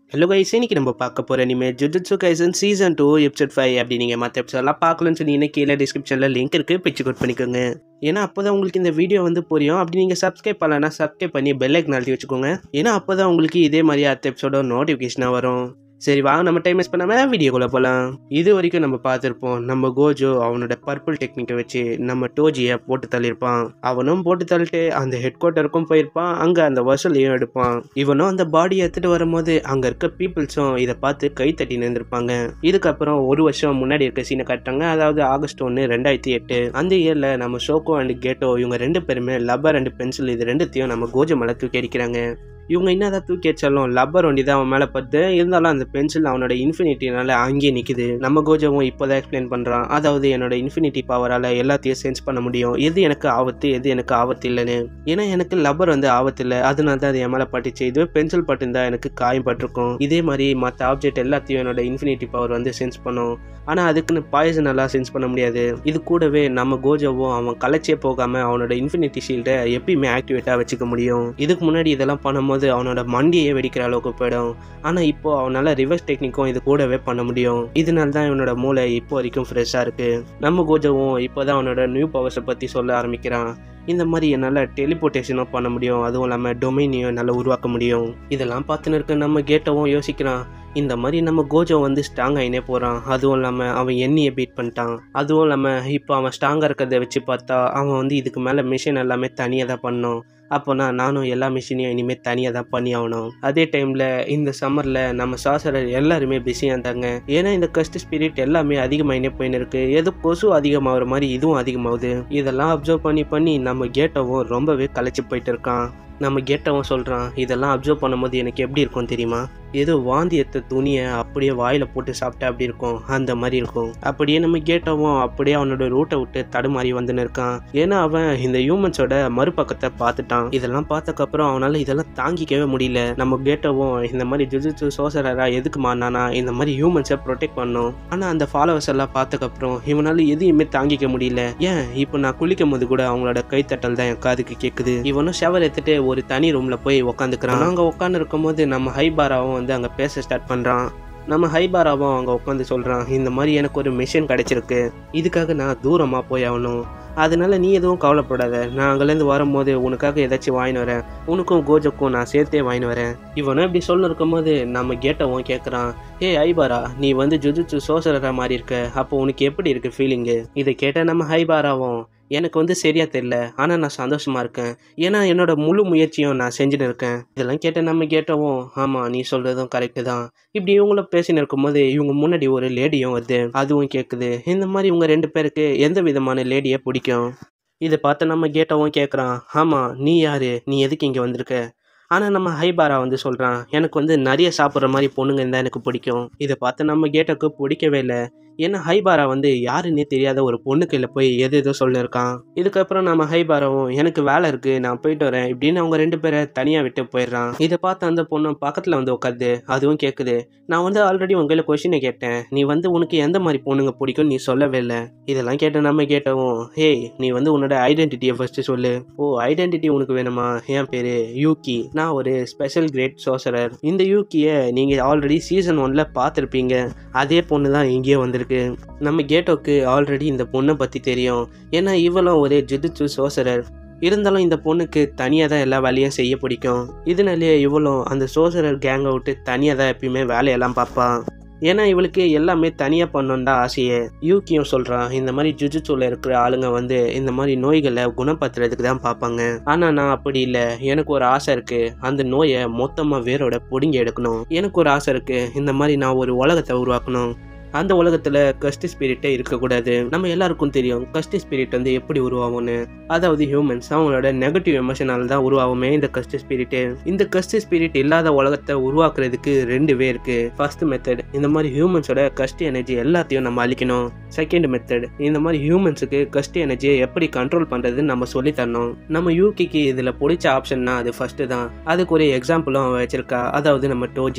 hello guys இன்னைக்கு நம்ம பார்க்க போகிற இனிமே Jujutsu Kaisen season two episode five அப்படி நீங்கள் மற்ற எபிசோட்லாம் பார்க்கலன்னு சொன்னீங்கன்னா கீழே டிஸ்கிரிப்ஷனில் லிங்க் இருக்குது பிச்சு கோட் பண்ணிக்கோங்க ஏன்னா அப்போ தான் உங்களுக்கு இந்த வீடியோ வந்து புரியும் அப்படி நீங்கள் சப்ஸ்கிரைப் பண்ணலன்னா சப்ஸ்கிரைப் பண்ணி பெல் ஐக்கன் அழுத்தி வச்சுக்கோங்க ஏன்னா அப்போ தான் உங்களுக்கு இதே மாதிரி அடுத்த எபிசோட நோட்டிஃபிகேஷனாக வரும் சரி வாங்க நம்ம டைம் வேஸ்ட் பண்ணாமல் வீடியோக்குள்ளே போகலாம் இது வரைக்கும் நம்ம பார்த்துருப்போம் நம்ம கோஜோ அவனோட பர்பிள் டெக்னிக்கை வச்சு நம்ம டோஜியை போட்டு தள்ளியிருப்பான் அவனும் போட்டு தள்ளிட்டு அந்த ஹெட் குவார்ட்டருக்கும் போயிருப்பான் அங்கே அந்த வசூலையும் எடுப்பான் இவனும் அந்த பாடியை எடுத்துட்டு வரும்போது அங்கே இருக்க பீப்புள்ஸும் இதை பார்த்து கை தட்டி நின்றுருப்பாங்க இதுக்கப்புறம் ஒரு வருஷம் முன்னாடி இருக்க சீனை காட்டுறாங்க அதாவது ஆகஸ்ட் ஒன்று ரெண்டாயிரத்தி எட்டு அந்த இயரில் நம்ம ஷோகோ அண்ட் கேட்டோ இவங்க ரெண்டு பேருமே லப்பர் அண்ட் பென்சில் இது ரெண்டுத்தையும் நம்ம கோஜோ மேலே தூக்கி அடிக்கிறாங்க இவங்க என்னதான் தூக்கி அடிச்சாலும் லப்பர் வண்டி தான் அவன் மேலே பத்து இருந்தாலும் அந்த பென்சில் அவனோட இன்ஃபினிட்டினால அங்கேயே நிற்குது நம்ம கோஜோவும் இப்போதான் எக்ஸ்பிளைன் பண்ணுறான் அதாவது என்னோட இன்ஃபினிட்டி பவரால் எல்லாத்தையும் சென்ஸ் பண்ண முடியும் எது எனக்கு ஆபத்து எது எனக்கு ஆபத்து இல்லைன்னு ஏன்னா எனக்கு லப்பர் வந்து ஆபத்து இல்லை அதனால தான் அது என் மேலே பட்டுச்சு இதுவே பென்சில் பட்டுருந்தா எனக்கு காயம் பட்டிருக்கும் இதே மாதிரி மற்ற ஆப்ஜெக்ட் எல்லாத்தையும் என்னோட இன்ஃபினிட்டி பவர் வந்து சென்ஸ் பண்ணும் ஆனால் அதுக்குன்னு பாய்சன் எல்லாம் சென்ஸ் பண்ண முடியாது இது கூடவே நம்ம கோஜோவும் அவன் கலைச்சே போகாமல் அவனோட இன்ஃபினிட்டி ஷீல்டை எப்பயுமே ஆக்டிவேட்டாக வச்சுக்க முடியும் இதுக்கு முன்னாடி இதெல்லாம் பண்ணும்போது அவனோட மண்டியே வெடிக்கிற அளவுக்கு போயிடும் ஆனால் இப்போ அவனால் ரிவர்ஸ் டெக்னிக்கும் இது கூடவே பண்ண முடியும் இதனால தான் இவனோட மூளை இப்போ வரைக்கும் ஃப்ரெஷ்ஷாக இருக்குது நம்ம கோஜோவும் இப்போ தான் அவனோட நியூ பவர்ஸை பற்றி சொல்ல ஆரம்பிக்கிறான் இந்த மாதிரி என்னால் டெலிபோர்ட்டேஷனும் பண்ண முடியும் அதுவும் இல்லாமல் டொமைனையும் என்னால் உருவாக்க முடியும் இதெல்லாம் பார்த்துன்னு இருக்க நம்ம கேட்டவும் யோசிக்கிறான் இந்த மாதிரி நம்ம கோஜோ வந்து ஸ்ட்ராங் ஆகினே போகிறான் அதுவும் இல்லாமல் அவன் எண்ணியை பீட் பண்ணிட்டான் அதுவும் இல்லாமல் இப்போ அவன் ஸ்ட்ராங்காக இருக்கிறத வச்சு பார்த்தா அவன் வந்து இதுக்கு மேலே மிஷின் எல்லாமே தனியாக தான் பண்ணும் அப்போனா நானும் எல்லா மிஷினையும் இனிமேல் தனியாக தான் பண்ணி ஆகணும் அதே டைமில் இந்த சம்மரில் நம்ம சாசரர் எல்லாருமே பிஸியாக இருந்தாங்க ஏன்னா இந்த கஸ்ட் ஸ்பிரிட் எல்லாமே அதிகமாகினே போயின்னு இருக்கு ஏதோ கொசு அதிகமாகிற மாதிரி இதுவும் அதிகமாகுது இதெல்லாம் அப்சர்வ் பண்ணி பண்ணி நம்ம கேட்டவும் ரொம்பவே களைச்சி போயிட்டு இருக்கான் நம்ம கேட்டவன் சொல்கிறான் இதெல்லாம் அப்சர்வ் பண்ணும்போது எனக்கு எப்படி இருக்கும் தெரியுமா ஏதோ வாந்தி எடுத்த துணியை அப்படியே வாயில் போட்டு சாப்பிட்டா அப்படி இருக்கும் அந்த மாதிரி இருக்கும் அப்படியே நம்ம கேட்டவும் அப்படியே அவனோட ரூட்டை விட்டு தடுமாறி வந்துன்னு இருக்கான் ஏன்னா அவன் இந்த ஹியூமன்ஸோட மறுபக்கத்தை பார்த்துட்டான் இதெல்லாம் பார்த்தக்கப்புறம் அவனால் இதெல்லாம் தாங்கிக்கவே முடியல நம்ம கேட்டவும் இந்த மாதிரி ஜுஜுச்சு சோசரரா எதுக்கு மாறினானா இந்த மாதிரி ஹியூமன்ஸை ப்ரொடெக்ட் பண்ணும் ஆனால் அந்த ஃபாலோவர்ஸ் எல்லாம் பார்த்தக்கப்புறம் இவனால் எதையுமே தாங்கிக்க முடியல ஏன் இப்போ நான் குளிக்கும் போது கூட அவங்களோட கைத்தட்டல் தான் என் காதுக்கு கேட்குது இவனும் ஷவர் எடுத்துட்டு ஒரு தனி ரூம்ல போய் உட்காந்துக்கிறான் அங்கே உட்காந்து இருக்கும்போது நம்ம ஹைபாராவும் வந்து அங்கே பேச ஸ்டார்ட் பண்ணுறான் நம்ம ஹைபாராவும் அங்கே உட்காந்து சொல்கிறான் இந்த மாதிரி எனக்கு ஒரு மிஷின் கிடைச்சிருக்கு இதுக்காக நான் தூரமாக போய் ஆகணும் அதனால நீ எதுவும் கவலைப்படாத நான் அங்கேருந்து வரும்போது உனக்காக ஏதாச்சும் வாங்கின்னு வரேன் உனக்கும் கோஜோக்கும் நான் சேர்த்தே வாங்கின்னு வரேன் இவனும் இப்படி சொல்ல இருக்கும்போது நம்ம கேட்டவும் கேட்குறான் ஏ ஹைபாரா நீ வந்து ஜுஜுச்சு சோசரரா மாதிரி இருக்க அப்போ உனக்கு எப்படி இருக்கு ஃபீலிங்கு இதை கேட்ட நம்ம ஹைபாராவும் எனக்கு வந்து சரியா தெரியல ஆனால் நான் சந்தோஷமா இருக்கேன் ஏன்னா என்னோட முழு முயற்சியும் நான் செஞ்சுன்னு இருக்கேன் இதெல்லாம் கேட்ட நம்ம கேட்டவும் ஆமாம் நீ சொல்கிறதும் கரெக்டு தான் இப்படி இவங்கள பேசின்னு இருக்கும்போது இவங்க முன்னாடி ஒரு லேடியும் வருது அதுவும் கேட்குது இந்த மாதிரி இவங்க ரெண்டு பேருக்கு எந்த விதமான லேடியை பிடிக்கும் இதை பார்த்து நம்ம கேட்டவும் கேட்குறான் ஆமாம் நீ யாரு நீ எதுக்கு இங்கே வந்திருக்க ஆனால் நம்ம ஹைபாரா வந்து சொல்கிறான் எனக்கு வந்து நிறைய சாப்பிட்ற மாதிரி பொண்ணுங்க இருந்தால் எனக்கு பிடிக்கும் இதை பார்த்து நம்ம கேட்டக்கு பிடிக்கவே இல்லை ஏன்னா ஹைபாரா வந்து யாருன்னே தெரியாத ஒரு பொண்ணு கையில் போய் எது எதோ சொல்லியிருக்கான் இதுக்கப்புறம் நம்ம ஹைபாராவும் எனக்கு வேலை இருக்குது நான் போயிட்டு வரேன் இப்படின்னு அவங்க ரெண்டு பேரை தனியாக விட்டு போயிடுறான் இதை பார்த்து அந்த பொண்ணு பக்கத்தில் வந்து உட்காந்து அதுவும் கேட்குது நான் வந்து ஆல்ரெடி உங்களை கொஷினை கேட்டேன் நீ வந்து உனக்கு எந்த மாதிரி பொண்ணுங்க பிடிக்கும் நீ சொல்லவே இல்லை இதெல்லாம் கேட்ட நம்ம கேட்டவும் ஹே நீ வந்து உன்னோட ஐடென்டிட்டியை ஃபர்ஸ்ட் சொல்லு ஓ ஐடென்டிட்டி உனக்கு வேணுமா என் பேர் யூகி நான் ஒரு ஸ்பெஷல் கிரேட் சோசரர் இந்த யூகியை நீங்கள் ஆல்ரெடி சீசன் ஒன்ல பார்த்துருப்பீங்க அதே பொண்ணு தான் இங்கேயே வந்திருக்கு நம்ம கேட்டோக்கு ஆல்ரெடி இந்த பொண்ணை பற்றி தெரியும் ஏன்னா இவளும் ஒரு ஜுதுச்சு சோசரர் இருந்தாலும் இந்த பொண்ணுக்கு தனியாக தான் எல்லா வேலையும் செய்ய பிடிக்கும் இதனாலேயே இவளும் அந்த சோசரர் கேங்கை விட்டு தனியாக தான் எப்பயுமே வேலையெல்லாம் பார்ப்பான் ஏன்னா இவளுக்கு எல்லாமே தனியாக பண்ணணும் தான் ஆசையே யூக்கியும் சொல்கிறான் இந்த மாதிரி ஜுஜுச்சூல இருக்கிற ஆளுங்க வந்து இந்த மாதிரி நோய்களை குணப்படுத்துறதுக்கு தான் பார்ப்பாங்க ஆனால் நான் அப்படி இல்லை எனக்கு ஒரு ஆசை இருக்குது அந்த நோயை மொத்தமாக வேரோட பிடுங்கி எடுக்கணும் எனக்கு ஒரு ஆசை இருக்குது இந்த மாதிரி நான் ஒரு உலகத்தை உருவாக்கணும் அந்த உலகத்தில் கஸ்ட் ஸ்பிரிட்டே இருக்கக்கூடாது நம்ம எல்லாருக்கும் தெரியும் கஸ்ட் ஸ்பிரிட் வந்து எப்படி உருவாகும்னு அதாவது ஹியூமன்ஸ் அவங்களோட நெகட்டிவ் எமோஷனால தான் உருவாகுமே இந்த கஸ்ட் ஸ்பிரிட்டு இந்த கஸ்ட் ஸ்பிரிட் இல்லாத உலகத்தை உருவாக்குறதுக்கு ரெண்டு வே இருக்கு ஃபர்ஸ்ட் மெத்தட் இந்த மாதிரி ஹியூமன்ஸோட கஸ்ட் எனர்ஜி எல்லாத்தையும் நம்ம அழிக்கணும் செகண்ட் மெத்தட் இந்த மாதிரி ஹியூமன்ஸுக்கு கஸ்ட் எனர்ஜியை எப்படி கண்ட்ரோல் பண்ணுறதுன்னு நம்ம சொல்லி தரணும் நம்ம யூகிக்கு இதில் பிடிச்ச ஆப்ஷன்னா அது ஃபர்ஸ்ட் தான் அதுக்கு ஒரு எக்ஸாம்பிளும் அவன் வச்சிருக்கா அதாவது நம்ம டோஜி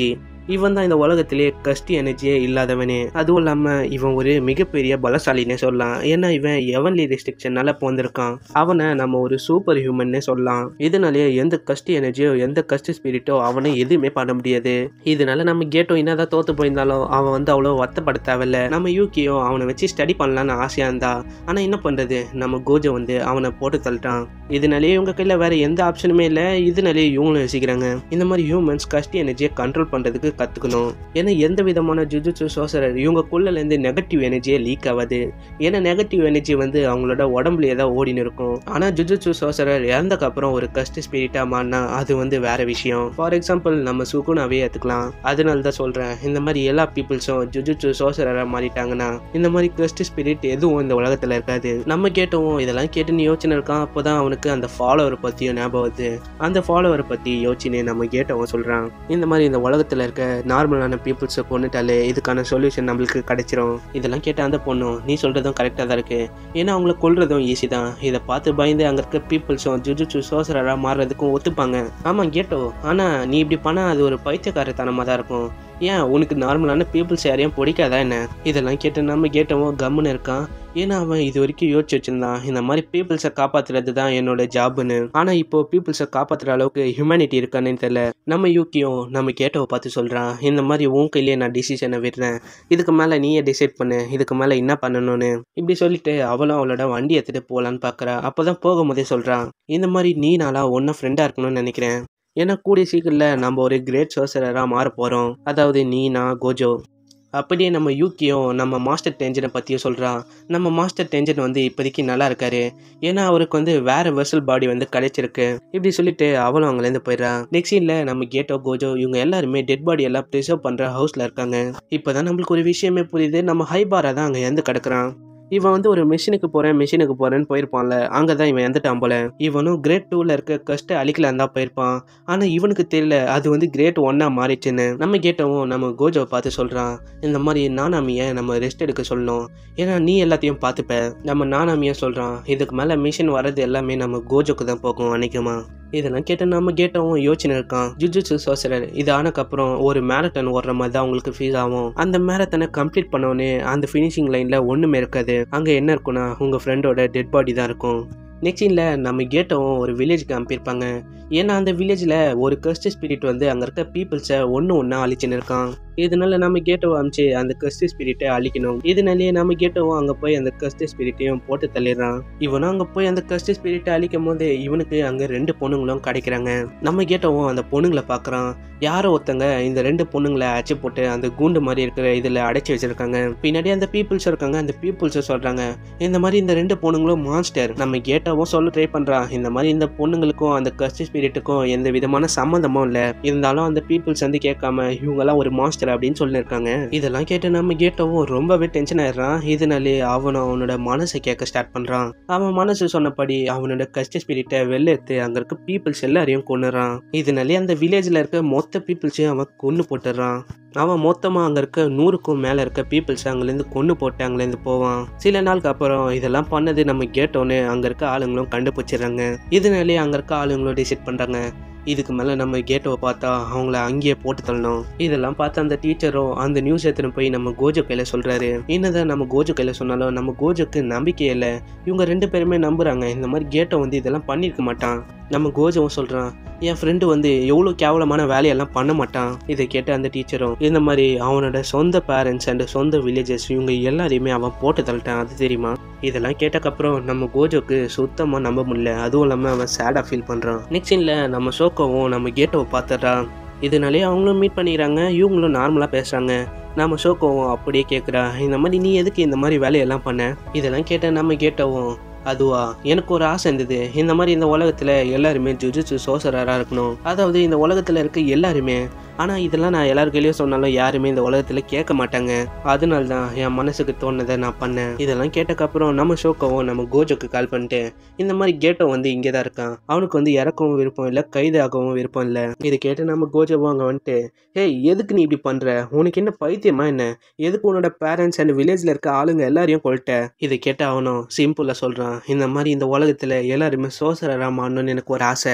இவன் தான் இந்த உலகத்திலே கஸ்ட் எனர்ஜியே இல்லாதவனே அதுவும் இல்லாம இவன் ஒரு மிகப்பெரிய பலசாலினே சொல்லலாம் ஏன்னா இவன் எவன்லி ரெஸ்ட்ரிக்ஷனால போந்திருக்கான் அவனை நம்ம ஒரு சூப்பர் ஹியூமன்னே சொல்லலாம் இதனாலேயே எந்த கஸ்ட் எனர்ஜியோ எந்த கஸ்ட் ஸ்பிரிட்டோ அவனை எதுவுமே பண்ண முடியாது இதனால நம்ம கேட்டோ என்னதான் தோத்து போயிருந்தாலும் அவன் வந்து அவ்வளோ வருத்தப்பட தேவையில்ல நம்ம யூகியோ அவனை வச்சு ஸ்டடி பண்ணலான்னு ஆசையா இருந்தா ஆனா என்ன பண்றது நம்ம கோஜோ வந்து அவனை போட்டு தள்ளிட்டான் இதனாலேயே இவங்க கையில வேற எந்த ஆப்ஷனுமே இல்லை இதனாலேயே இவங்களும் யோசிக்கிறாங்க இந்த மாதிரி ஹியூமன்ஸ் கஸ்ட் எனர்ஜியை கண்ட்ரோல் பண்றதுக்கு கத்துக்கணும் ஏன்னா எந்த விதமான ஜுஜுட்சு சோசரர் இவங்கக்குள்ள இருந்து நெகட்டிவ் எனர்ஜியே லீக் ஆகாது ஏன்னா நெகட்டிவ் எனர்ஜி வந்து அவங்களோட உடம்புலயே தான் ஓடின்னு இருக்கும் ஆனா ஜுஜுட்சு சோசரர் இறந்தக்கு அப்புறம் ஒரு கஸ்ட் ஸ்பிரிட்டா மாறினா அது வந்து வேற விஷயம் ஃபார் எக்ஸாம்பிள் நம்ம சுகுனாவே ஏத்துக்கலாம் அதனால தான் சொல்றேன் இந்த மாதிரி எல்லா பீப்புள்ஸும் ஜுஜுட்சு சோசரரா மாறிட்டாங்கன்னா இந்த மாதிரி கஸ்ட் ஸ்பிரிட் எதுவும் இந்த உலகத்துல இருக்காது நம்ம கேட்டோம் இதெல்லாம் கேட்டு நீ யோசனை இருக்கான் அப்போதான் அவனுக்கு அந்த ஃபாலோவர் பத்தியும் ஞாபகம் வருது அந்த ஃபாலோவரை பத்தி யோசிச்சுன்னு நம்ம கேட்டவன் சொல்றான் இந்த மாதிரி இந்த உலகத்துல இருக்க நார்மலான பீப்புள்ஸை கொண்டுட்டாலே இதுக்கான சொல்யூஷன் நம்மளுக்கு கிடைச்சிரும் இதெல்லாம் கேட்ட அந்த பொண்ணும் நீ சொல்றதும் கரெக்டாக தான் இருக்கு ஏன்னா அவங்கள கொல்றதும் ஈஸி தான் இதை பார்த்து பயந்து அங்க இருக்க பீப்புள்ஸும் ஜுஜுச்சு சோசரரா மாறுறதுக்கும் ஒத்துப்பாங்க ஆமா கேட்டோ ஆனா நீ இப்படி பண்ணா அது ஒரு பைத்தியக்காரத்தனமா தான் இருக்கும் ஏன் உனக்கு நார்மலான பீப்புள்ஸ் யாரையும் பிடிக்காதா என்ன இதெல்லாம் கேட்டு நம்ம கேட்டவன் கம்முன்னு இருக்கான் ஏன்னா அவன் இது வரைக்கும் யோசிச்சு வச்சிருந்தான் இந்த மாதிரி பீப்புள்ஸை காப்பாத்துறது தான் என்னோட ஜாப்னு ஆனா இப்போ பீப்புள்ஸை காப்பாத்துற அளவுக்கு ஹியூமனிட்டி இருக்கான்னு தெரியல நம்ம யூக்கியும் நம்ம கேட்டவ பார்த்து சொல்றான் இந்த மாதிரி உன் கையிலேயே நான் டிசிஷனை விடுறேன் இதுக்கு மேல நீயே டிசைட் பண்ணு இதுக்கு மேல என்ன பண்ணணும்னு இப்படி சொல்லிட்டு அவளும் அவளோட வண்டி எடுத்துட்டு போலான்னு பாக்குறா அப்பதான் போகும்போதே சொல்றான் இந்த மாதிரி நீ நாளா ஒன்னும் ஃப்ரெண்டா இருக்கணும்னு நினைக்கிறேன் ஏன்னா கூடிய சீக்கிரத்தில் நம்ம ஒரு கிரேட் சோசரராக மாற போகிறோம் அதாவது நீ நான் கோஜோ அப்படியே நம்ம யூக்கியும் நம்ம மாஸ்டர் டென்ஜனை பற்றியும் சொல்கிறான் நம்ம மாஸ்டர் டென்ஜன் வந்து இப்போதைக்கு நல்லா இருக்காரு ஏன்னா அவருக்கு வந்து வேற வெர்சல் பாடி வந்து கிடைச்சிருக்கு இப்படி சொல்லிட்டு அவளும் அங்கேருந்து போயிடுறான் நெக்ஸ்ட் சீனில் நம்ம கேட்டோ கோஜோ இவங்க எல்லாருமே டெட் பாடி எல்லாம் ப்ரிசர்வ் பண்ணுற ஹவுஸில் இருக்காங்க இப்போதான் நம்மளுக்கு ஒரு விஷயமே புரியுது நம்ம ஹைபாரா தான் அங்கே இருந்து கிடக்குறான் இவன் வந்து ஒரு மிஷினுக்கு போறேன் மிஷினுக்கு போறேன்னு போயிருப்பான்ல அங்கே தான் இவன் இறந்துட்டான் போல இவனும் கிரேட் டூவில் இருக்க கஷ்ட அழிக்கலாம் தான் போயிருப்பான் ஆனால் இவனுக்கு தெரியல அது வந்து கிரேட் ஒன்னா மாறிச்சுன்னு நம்ம கேட்டவும் நம்ம கோஜோவை பார்த்து சொல்கிறான் இந்த மாதிரி நானாமியை நம்ம ரெஸ்ட் எடுக்க சொல்லணும் ஏன்னா நீ எல்லாத்தையும் பார்த்துப்ப நம்ம நானாமியை சொல்கிறான் இதுக்கு மேலே மிஷின் வர்றது எல்லாமே நம்ம கோஜோக்கு தான் போகும் அன்னைக்குமா இதெல்லாம் கேட்டு நம்ம கேட்டவும் யோசனை இருக்கான் ஜுஜுட்சு சோசரர் இது ஆனக்கப்புறம் ஒரு மேரத்தான் ஓடுற மாதிரி தான் உங்களுக்கு ஃபீல் ஆகும் அந்த மேரத்தனை கம்ப்ளீட் பண்ணோடனே அந்த ஃபினிஷிங் லைனில் ஒன்றுமே இருக்காது அங்கே என்ன இருக்குன்னா உங்கள் ஃப்ரெண்டோட டெட் பாடி தான் இருக்கும் நெக்ஸ்ட் சீனில் நம்ம கேட்டவும் ஒரு வில்லேஜ்க்கு அனுப்பியிருப்பாங்க ஏன்னா அந்த வில்லேஜில் ஒரு கஸ்ட் ஸ்பிரிட் வந்து அங்கே இருக்க பீப்புள்ஸை ஒன்று ஒன்றா அழிச்சுன்னு இருக்கான் இதனால நம்ம கேட்டவோ அமிச்சு அந்த கஸ்ட் ஸ்பிரிட்டை அழிக்கணும் இதனாலேயே நம்ம கேட்டவோ அங்கே போய் அந்த கஸ்ட் ஸ்பிரிட்டையும் போட்டு தள்ளிடுறான் இவனும் அங்கே போய் அந்த கஸ்ட் ஸ்பிரிட்டை அழிக்கும் போது இவனுக்கு அங்கே ரெண்டு பொண்ணுங்களும் கிடைக்கிறாங்க நம்ம கேட்டவும் அந்த பொண்ணுங்களை பார்க்குறான் யாரோ ஒருத்தங்க இந்த ரெண்டு பொண்ணுங்களை அச்சு போட்டு அந்த கூண்டு மாதிரி இருக்கிற இதில் அடைச்சி வச்சிருக்காங்க பின்னாடி அந்த பீப்புள்ஸ் இருக்காங்க அந்த பீப்புள்ஸை சொல்கிறாங்க இந்த மாதிரி இந்த ரெண்டு பொண்ணுங்களும் மான்ஸ்டர் நம்ம கேட்டவும் சொல்ல ட்ரை பண்ணுறான் இந்த மாதிரி இந்த பொண்ணுங்களுக்கும் அந்த கஸ்ட் ஸ்பிரிட்டுக்கும் எந்த விதமான சம்மந்தமும் இல்லை இருந்தாலும் அந்த பீப்புள்ஸ் வந்து கேட்காம இவங்கெல்லாம் ஒரு மாஸ்டர் அப்படின்னு சொல்லியிருக்காங்க இதெல்லாம் கேட்டு நம்ம கேட்டவும் ரொம்பவே டென்ஷன் ஆயிடுறான் இதனாலே அவனும் அவனோட மனசை கேட்க ஸ்டார்ட் பண்ணுறான் அவன் மனசு சொன்னபடி அவனோட கஸ்ட் ஸ்பிரிட்டை வெளில எடுத்து அங்கே இருக்க பீப்புள்ஸ் எல்லாரையும் கொண்டுறான் இதனாலே அந்த வில்லேஜில் இருக்க மொத்த பீப்புள்ஸையும் அவன் கொன்று போட்டுடுறான் அவன் மொத்தமாக அங்கே இருக்க நூறுக்கும் மேலே இருக்க பீப்புள்ஸ் அங்கேருந்து கொண்டு போட்டு அங்கேருந்து போவான் சில நாளுக்கு அப்புறம் இதெல்லாம் பண்ணது நம்ம கேட்டோன்னே அங்கே இருக்க ஆளுங்களும் கண்டுபிடிச்சிடுறாங்க இதனாலே அங்கே இருக்க ஆளுங்களும் டிசைட் பண்ணுறாங்க இதுக்கு மேலே நம்ம கேட்டவை பார்த்தா அவங்கள அங்கேயே போட்டு தள்ளணும் இதெல்லாம் பார்த்து அந்த டீச்சரும் அந்த நியூஸ் எடுத்துன்னு போய் நம்ம கோஜோ கையில் சொல்கிறாரு என்னதான் நம்ம கோஜோ கையில் சொன்னாலும் நம்ம கோஜோக்கு நம்பிக்கை இல்லை இவங்க ரெண்டு பேருமே நம்புகிறாங்க இந்த மாதிரி கேட்டோ வந்து இதெல்லாம் பண்ணியிருக்க மாட்டான் நம்ம கோஜவும் சொல்கிறான் என் ஃப்ரெண்டு வந்து எவ்வளோ கேவலமான வேலையெல்லாம் பண்ண மாட்டான் இதை கேட்ட அந்த டீச்சரும் இந்த மாதிரி அவனோட சொந்த பேரண்ட்ஸ் அண்ட் சொந்த வில்லேஜஸ் இவங்க எல்லாரையுமே அவன் போட்டு தள்ளிட்டான் அது தெரியுமா இதெல்லாம் கேட்டக்கப்புறம் நம்ம கோஜோக்கு சுத்தமாக நம்ப முடியல அதுவும் இல்லாமல் அவன் சேடாக ஃபீல் பண்ணுறான் நெக்ஸ்ட் சீனில் நம்ம சோக்கோவும் நம்ம கேட்டோவை பார்த்துட்றான் இதனாலே அவங்களும் மீட் பண்ணிக்கிறாங்க இவங்களும் நார்மலாக பேசுகிறாங்க நம்ம ஷோக்கோவும் அப்படியே கேட்குறா இந்த மாதிரி நீ எதுக்கு இந்த மாதிரி வேலையெல்லாம் பண்ண இதெல்லாம் கேட்ட நம்ம கேட்டவும் அதுவா எனக்கு ஒரு ஆசை இருந்தது இந்த மாதிரி இந்த உலகத்தில் எல்லாருமே ஜுஜுட்சு சோசரராக இருக்கணும் அதாவது இந்த உலகத்தில் இருக்க எல்லாருமே ஆனால் இதெல்லாம் நான் எல்லார் கையிலயும் சொன்னாலும் யாருமே இந்த உலகத்தில் கேட்க மாட்டாங்க அதனால தான் என் மனசுக்கு தோணுதை நான் பண்ணேன் இதெல்லாம் கேட்டக்கப்புறம் நம்ம ஷோக்கவும் நம்ம கோஜோக்கு கால் பண்ணிட்டு இந்த மாதிரி கேட்டோ வந்து இங்கே தான் இருக்கான் அவனுக்கு வந்து இறக்கவும் விருப்பம் இல்லை கைதாகவும் விருப்பம் இல்லை இதை கேட்டு நம்ம கோஜோவும் அங்கே வந்துட்டு ஏய் எதுக்கு நீ இப்படி பண்ணுற உனக்கு என்ன பைத்தியமா என்ன எதுக்கு உன்னோட பேரண்ட்ஸ் அண்ட் வில்லேஜில் இருக்க ஆளுங்க எல்லாரையும் கொல்ட்ட இதை கேட்ட அவனும் சிம்பிளாக சொல்கிறான் இந்த மாதிரி இந்த உலகத்தில் எல்லாருமே சோசரராக மாறணும்னு எனக்கு ஒரு ஆசை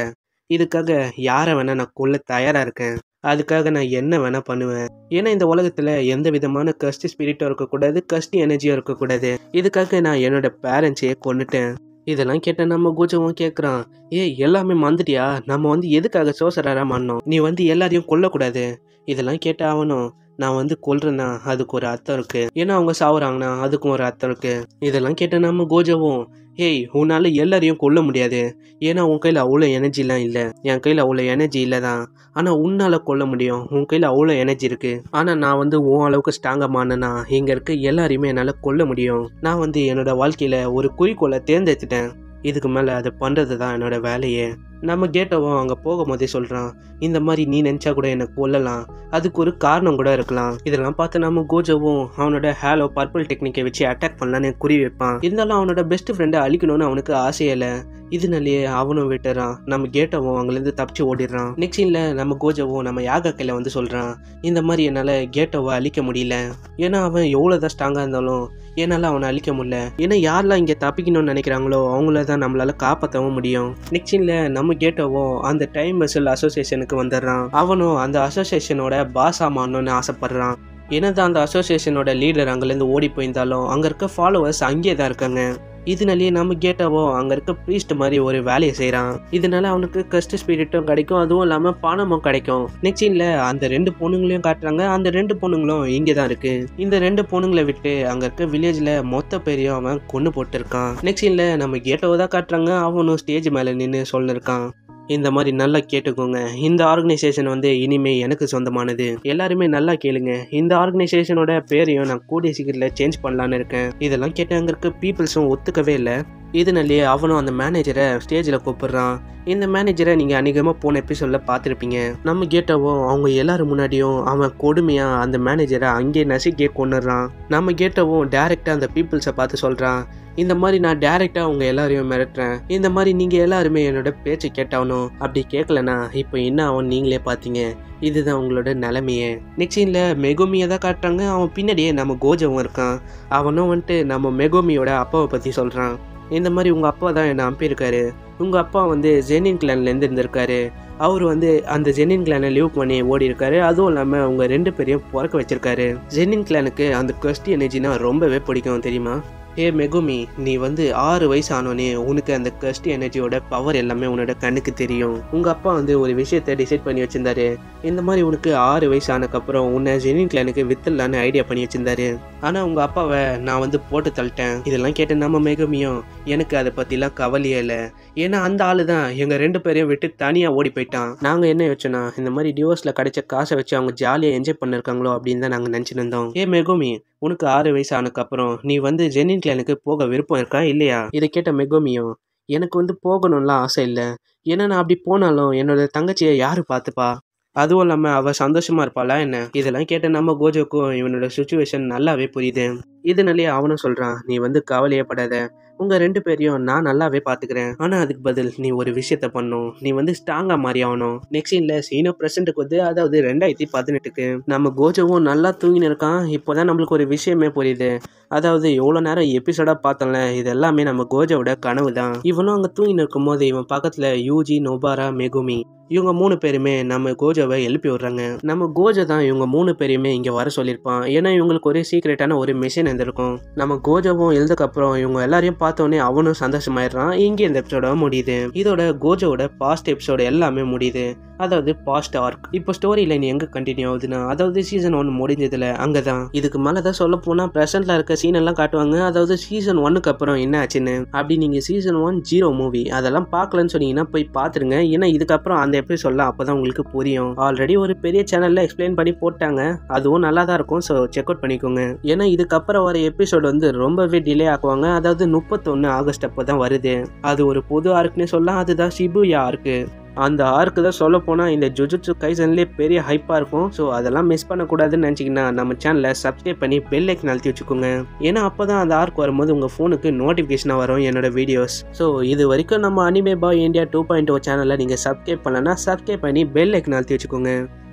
இதுக்காக யாரை வேணா நான் கொல்ல தயாரா இருக்கேன் அதுக்காக நான் என்ன வேணா பண்ணுவேன் ஏன்னா இந்த உலகத்துல எந்த விதமான கஸ்டி ஸ்பிரிட்டும் இருக்கக்கூடாது கஸ்டி எனர்ஜியும் இருக்கக்கூடாது இதுக்காக நான் என்னோட பேரண்ட்ஸையே கொண்டுட்டேன் இதெல்லாம் கேட்ட நம்ம கூச்சவும் கேட்குறான் ஏய் எல்லாமே மறந்துட்டியா நம்ம வந்து எதுக்காக சோசராரா பண்ணோம் நீ வந்து எல்லாரையும் கொல்லக்கூடாது இதெல்லாம் கேட்ட அவனும் நான் வந்து கொல்றேன்னா அதுக்கு ஒரு அர்த்தம் இருக்கு ஏன்னா அவங்க சாவுறாங்கன்னா அதுக்கும் ஒரு அர்த்தம் இருக்கு இதெல்லாம் கேட்ட நம்ம கோஜவும் ஏய் உன்னால எல்லாரையும் கொல்ல முடியாது ஏன்னா உன் கையில் அவ்வளோ எனர்ஜிலாம் இல்லை என் கையில் அவ்வளோ எனர்ஜி இல்லை தான் ஆனால் உன்னால் கொல்ல முடியும் உன் கையில் அவ்வளோ எனர்ஜி இருக்குது ஆனால் நான் வந்து உன் அளவுக்கு ஸ்ட்ராங்காக மாறினா இங்கே இருக்க எல்லாரையுமே என்னால் கொல்ல முடியும் நான் வந்து என்னோட வாழ்க்கையில் ஒரு குறிக்கோளை தேர்ந்தெடுத்துட்டேன் இதுக்கு மேலே அதை பண்ணுறது தான் என்னோட வேலையே நம்ம கேட்டவன் அங்கே போகும்போதே சொல்கிறான் இந்த மாதிரி நீ நினச்சா கூட என்னை கொல்லலாம் அதுக்கு ஒரு காரணம் கூட இருக்கலாம் இதெல்லாம் பார்த்து நம்ம கோஜவும் அவனோட ஹேலோ பர்பிள் டெக்னிக்கை வச்சு அட்டாக் பண்ணலான்னு குறி வைப்பான் இருந்தாலும் அவனோட பெஸ்ட் ஃப்ரெண்டை அழிக்கணும்னு அவனுக்கு ஆசையில்லை இதனாலேயே அவனும் விட்டுறான் நம்ம கேட்டவும் அங்கேருந்து தப்பிச்சு ஓடிடுறான் நெக்ஸ்ட் சீனில் நம்ம கோஜவும் நம்ம யாக கையில் வந்து சொல்கிறான் இந்த மாதிரி என்னால் கேட்டவை அழிக்க முடியல ஏன்னா அவன் எவ்வளோ தான் ஸ்ட்ராங்காக இருந்தாலும் என்னால் அவனை அழிக்க முடியல ஏன்னா யாரெல்லாம் இங்கே தப்பிக்கணும்னு நினைக்கிறாங்களோ அவங்கள தான் நம்மளால காப்பாற்றவும் முடியும் நெக்ஸ்ட் சீனில் நம்ம கேட்டவும் அந்த டைம் வெசல் அசோசியேஷனுக்கு வந்துடுறான் அவனும் அந்த அசோசியேஷனோட பாஸா மாறணும்னு ஆசைப்படுறான் என்னதான் அந்த அசோசியேஷனோட லீடர் அங்கேருந்து ஓடி போயிருந்தாலும் அங்கே இருக்க ஃபாலோவர்ஸ் அங்கேயே தான் இருக்காங்க இதனாலேயே நம்ம கேட்டவோ அங்கே இருக்க ப்ரீஸ்ட் மாதிரி ஒரு வேலையை செய்கிறான் இதனால அவனுக்கு கஸ்ட் ஸ்பிரிட்டும் கிடைக்கும் அதுவும் இல்லாமல் பணமும் கிடைக்கும் நெக்ஸ்ட் சீனில் அந்த ரெண்டு பொண்ணுங்களையும் காட்டுறாங்க அந்த ரெண்டு பொண்ணுங்களும் இங்கே தான் இருக்கு இந்த ரெண்டு பொண்ணுங்களை விட்டு அங்கே இருக்க வில்லேஜில் மொத்த பேரையும் அவன் கொண்டு போட்டிருக்கான் நெக்ஸ்ட் சீனில் நம்ம கேட்டவோ தான் காட்டுறாங்க அவனும் ஸ்டேஜ் மேலே நின்று சொல்லிருக்கான் இந்த மாதிரி நல்லா கேட்டுக்கோங்க இந்த ஆர்கனைசேஷன் வந்து இனிமே எனக்கு சொந்தமானது எல்லாருமே நல்லா கேளுங்க இந்த ஆர்கனைசேஷனோட பேரையும் நான் கூடிய சீக்கிரத்தில் சேஞ்ச் பண்ணலான்னு இருக்கேன் இதெல்லாம் கேட்டு அங்கே இருக்க பீப்புள்ஸும் ஒத்துக்கவே இல்லை இதனாலேயே அவனும் அந்த மேனேஜரை ஸ்டேஜில் கூப்பிடுறான் இந்த மேனேஜரை நீங்கள் அநேகமாக போன எபிசோடில் பார்த்துருப்பீங்க நம்ம கேட்டவோ அவங்க எல்லாரும் முன்னாடியும் அவன் கொடுமையாக அந்த மேனேஜரை அங்கேயே நசுக்கியே கொண்டுடுறான் நம்ம கேட்டவோ டேரெக்டாக அந்த பீப்புள்ஸை பார்த்து சொல்கிறான் இந்த மாதிரி நான் டேரெக்டாக அவங்க எல்லாரையும் மிரட்டுறேன் இந்த மாதிரி நீங்கள் எல்லாருமே என்னோட பேச்சை கேட்டாகணும் அப்படி கேட்கலனா இப்போ என்ன ஆகும் நீங்களே பார்த்தீங்க இதுதான் உங்களோட நிலைமையே நெக்ஸ்ட் சீனில் மெகோமியை தான் காட்டுறாங்க அவன் பின்னாடியே நம்ம கோஜவும் இருக்கான் அவனும் வந்துட்டு நம்ம மெகோமியோட அப்பாவை பற்றி சொல்கிறான் இந்த மாதிரி உங்கள் அப்பா தான் என்னை அனுப்பியிருக்காரு உங்கள் அப்பா வந்து ஜெனின் கிளான்லேருந்து இருந்திருக்காரு அவர் வந்து அந்த ஜெனின் கிளானை லீவ் பண்ணி ஓடி இருக்காரு அதுவும் இல்லாமல் அவங்க ரெண்டு பேரையும் பிறக்க வச்சிருக்காரு ஜெனின் கிளானுக்கு அந்த கொஸ்டி எனர்ஜினா ரொம்பவே பிடிக்கும் தெரியுமா ஏ மெகுமி நீ வந்து ஆறு வயசு ஆனோடனே உனக்கு அந்த கஸ்ட் எனர்ஜியோட பவர் எல்லாமே உன்னோட கண்ணுக்கு தெரியும் உங்க அப்பா வந்து ஒரு விஷயத்த டிசைட் பண்ணி வச்சிருந்தாரு இந்த மாதிரி உனக்கு ஆறு வயசு ஆனதுக்கப்புறம் உன்னை ஜெனின் கிளானுக்கு வித்துடலான்னு ஐடியா பண்ணி வச்சிருந்தாரு ஆனா உங்க அப்பாவை நான் வந்து போட்டு தள்ளிட்டேன் இதெல்லாம் கேட்டு நம்ம மெகுமியும் எனக்கு அதை பத்திலாம் கவலையே இல்லை ஏன்னா அந்த ஆளு தான் எங்க ரெண்டு பேரையும் விட்டு தனியா ஓடி போயிட்டான் நாங்க என்ன யோசிச்சோன்னா இந்த மாதிரி டிவோர்ஸ்ல கிடைச்ச காசை வச்சு அவங்க ஜாலியா என்ஜாய் பண்ணிருக்காங்களோ அப்படின்னு தான் நாங்க நினைச்சிட்டு இருந்தோம் ஏ மெகுமி உனக்கு ஆறு வயசு ஆனதுக்கப்புறம் நீ வந்து ஜெனின் கிளானுக்கு போக விருப்பம் இருக்கா இல்லையா இதை கேட்ட மெகோமியும் எனக்கு வந்து போகணும்லாம் ஆசை இல்லை ஏன்னா நான் அப்படி போனாலும் என்னோட தங்கச்சியை யாரு பார்த்துப்பா அதுவும் இல்லாமல் அவள் சந்தோஷமா இருப்பாளா என்ன இதெல்லாம் கேட்ட நம்ம கோஜோக்கும் இவனோட சுச்சுவேஷன் நல்லாவே புரியுது இதனாலேயே அவனும் சொல்கிறான் நீ வந்து கவலையே படாத உங்கள் ரெண்டு பேரையும் நான் நல்லாவே பார்த்துக்கிறேன் ஆனால் அதுக்கு பதில் நீ ஒரு விஷயத்த பண்ணும் நீ வந்து ஸ்ட்ராங்காக மாறி ஆகணும் நெக்ஸ்ட் சீனில் சீனோ பிரசன்ட்டுக்கு வந்து அதாவது ரெண்டாயிரத்தி பதினெட்டுக்கு நம்ம கோஜோவும் நல்லா தூங்கின்னு இருக்கான் இப்போதான் நம்மளுக்கு ஒரு விஷயமே புரியுது அதாவது எவ்வளோ நேரம் எபிசோடாக பார்த்தோம்ல இது எல்லாமே நம்ம கோஜோவோட கனவு தான் இவனும் அங்கே தூங்கின்னு இருக்கும்போது இவன் பக்கத்தில் யூஜி நொபாரா மெகுமி இவங்க மூணு பேருமே நம்ம கோஜோவை எழுப்பி விடுறாங்க நம்ம கோஜோ தான் இவங்க மூணு பேரையுமே இங்கே வர சொல்லியிருப்பான் ஏன்னா இவங்களுக்கு ஒரு சீக்ரெட்டான ஒரு மிஷின் இருந்திருக்கும் நம்ம கோஜோவும் எழுதுக்கப்புறம் இவங்க எல்லாரையும் பார்த்தோன்னே அவனும் சந்தோஷமாயிடுறான் இங்கே இந்த எபிசோட முடியுது இதோட கோஜோவோட பாஸ்ட் எபிசோடு எல்லாமே முடியுது அதாவது பாஸ்ட் ஆர்க் இப்போ ஸ்டோரி லைன் எங்கே கண்டினியூ ஆகுதுன்னா அதாவது சீசன் ஒன் முடிஞ்சதுல அங்கே தான் இதுக்கு மேலே தான் சொல்ல போனால் ப்ரெசென்ட்டில் இருக்க சீன் எல்லாம் காட்டுவாங்க அதாவது சீசன் ஒன்னுக்கு அப்புறம் என்ன ஆச்சுன்னு அப்படி நீங்கள் சீசன் ஒன் ஜீரோ மூவி அதெல்லாம் பார்க்கலன்னு சொன்னீங்கன்னா போய் பார்த்துருங்க ஏன்னா இதுக்கப்புறம் அந்த எபிசோட்ல அப்போ தான் உங்களுக்கு புரியும் ஆல்ரெடி ஒரு பெரிய சேனலில் எக்ஸ்பிளைன் பண்ணி போட்டாங்க அதுவும் நல்லா தான் இருக்கும் ஸோ செக் அவுட் பண்ணிக்கோங்க ஏன்னா இதுக்கப்புறம் வர எபிசோடு வந்து ரொம்பவே டிலே ஆக்குவாங்க அதாவது முப்பத்தொன்று ஆகஸ்ட் அப்போ தான் வருது அது ஒரு புது ஆர்க்குன்னு சொல்லலாம் அதுதான் ஷிபுயா ஆர்க்கு அந்த ஆர்க்கு தான் சொல்ல போனால் இந்த ஜுஜுட்சு கைசன்லேயே பெரிய ஹைப்பாக இருக்கும் ஸோ அதெல்லாம் மிஸ் பண்ணக்கூடாதுன்னு நினச்சிங்கன்னா நம்ம சேனலை சப்ஸ்கிரைப் பண்ணி பெல் ஐக்கன் அழுத்தி வச்சுக்கோங்க ஏன்னா அப்போ தான் அந்த ஆர்க் வரும்போது உங்கள் ஃபோனுக்கு நோட்டிஃபிகேஷனாக வரும் என்னோட வீடியோஸ் ஸோ இது வரைக்கும் நம்ம anime boy India two point o சேனலை நீங்கள் சப்ஸ்கிரைப் பண்ணலன்னா சப்ஸ்கிரைப் பண்ணி பெல் ஐக்கன் அழுத்தி வச்சுக்கோங்க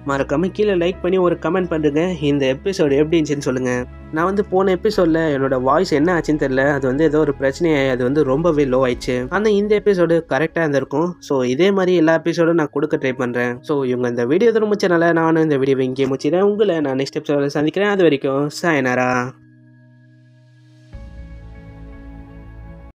மறக்காம கீழே லைக் பண்ணி ஒரு கமெண்ட் பண்ணுங்க இந்த எபிசோடு எப்படி இருந்துச்சுன்னு சொல்லுங்க நான் வந்து போன எபிசோடில் என்னோட வாய்ஸ் என்ன ஆச்சுன்னு தெரியல அது வந்து ஏதோ ஒரு பிரச்சனையாகி அது வந்து ரொம்பவே லோ ஆயிடுச்சு ஆனால் இந்த எபிசோடு கரெக்டாக இருந்திருக்கும் ஸோ இதே மாதிரி எல்லா எபிசோடும் நான் கொடுக்க ட்ரை பண்ணுறேன் ஸோ இவங்க இந்த வீடியோ முடிச்சனால நானும் இந்த வீடியோ இங்கே முடிச்சிடறேன் உங்களை நான் நெக்ஸ்ட் எபிசோட சந்திக்கிறேன் அது வரைக்கும் சாயனாரா